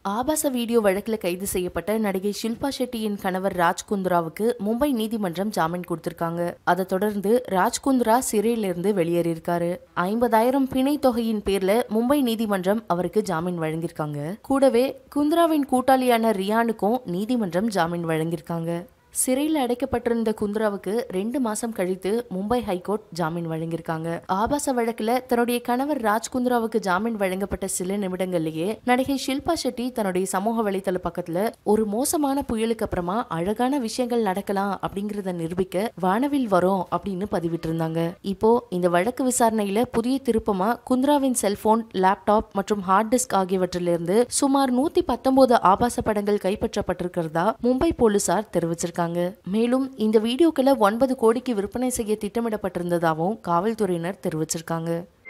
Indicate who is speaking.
Speaker 1: ஆபாச வீடியோ வழக்கில் கைது செய்யப்பட்ட நடிகை ஷில்பா ஷெட்டியின் கணவர் ராஜ் குந்த்ராவுக்கு மும்பை நீதிமன்றம் ஜாமீன் கொடுத்திருக்காங்க அதை தொடர்ந்து ராஜ் குந்த்ரா சிறையிலிருந்து வெளியேறியிருக்காரு ஐம்பதாயிரம் பிணை தொகையின் பேர்ல மும்பை நீதிமன்றம் அவருக்கு ஜாமீன் வழங்கியிருக்காங்க கூடவே குந்த்ராவின் கூட்டாளியான ரியானுக்கும் நீதிமன்றம் ஜாமீன் வழங்கியிருக்காங்க சிறையில் அடைக்கப்பட்டிருந்த குந்த்ராவுக்கு ரெண்டு மாசம் கழித்து மும்பை ஹைகோர்ட் ஜாமீன் வழங்கியிருக்காங்க ஆபாச வழக்குல தன்னுடைய கணவர் ராஜ் குந்த்ராவுக்கு ஜாமீன் வழங்கப்பட்ட சில நிமிடங்கள்லயே நடிகை ஷில்பா ஷெட்டி தன்னுடைய சமூக வலைதள பக்கத்துல ஒரு மோசமான புயலுக்கு அப்புறமா அழகான விஷயங்கள் நடக்கலாம் அப்படிங்கறத நிரூபிக்க வானவில் வரும் அப்படின்னு பதிவிட்டிருந்தாங்க இப்போ இந்த வழக்கு விசாரணையில புதிய திருப்பமா குந்த்ராவின் செல்போன் லேப்டாப் மற்றும் ஹார்ட் டிஸ்க் ஆகியவற்றிலிருந்து சுமார் நூத்தி பத்தொன்பது ஆபாச படங்கள் கைப்பற்றப்பட்டிருக்கிறதா மும்பை போலீசார் தெரிவிச்சிருக்காங்க மேலும் இந்த வீடியோக்களை ஒன்பது கோடிக்கு விற்பனை செய்ய திட்டமிடப்பட்டிருந்ததாகவும் காவல்துறையினர் தெரிவிச்சிருக்காங்க